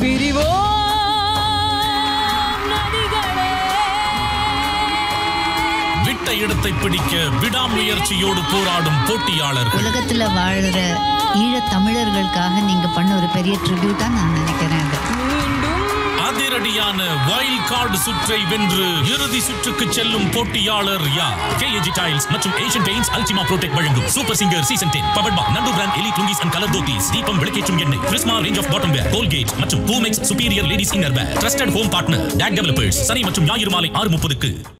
பிரிவோம் நதிகளே விட்ட இடத்தை பிடிக்க விடாமுயற்சியோடு போராடும் போட்டியாளர்கள் உலகத்துல வாழ்ற ஈழத் தமிழர்களுக்காக நீங்க பண்ண ஒரு பெரிய ட்ரிபியூட்டா நான் நினைக்கிறேன் அது மீண்டும் அதிரடியான வைல்ட் கார்டு சுற்றை வென்று இறுதி சுற்றுக்கு செல்லும் போட்டியாளர் யார் கேஏஜி டைல்ஸ் மற்றும் ஏஷியன் பெயிண்ட்ஸ் அல்டிமா ப்ரோடெக்ட் வழங்கும் super singer season ten power பா நண்டு பிராண்ட் எலி லுங்கிஸ் அண்ட் கலர் தோத்திஸ் தீபம் விளக்கேற்றும் எண்ணெய் கிறிஸ்மா range of bottom wear Colgate மற்றும் Poomex superior ladies inner wear trusted home partner DAC developers சனி மற்றும் ஞாயிறு மாலை ஆறு முப்பதுக்கு